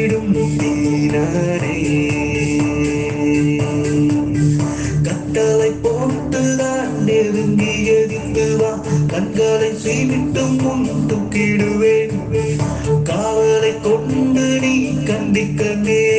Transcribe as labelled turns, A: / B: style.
A: தூக்கிடும் வீரரே கட்டளை போட்டுதான் நெருங்கியதிங்கு வா கண்களை சீவிட்டும் முன் தூக்கிடுவேன் காவலை கொண்டு நீ கண்டிக்க நேரிடும்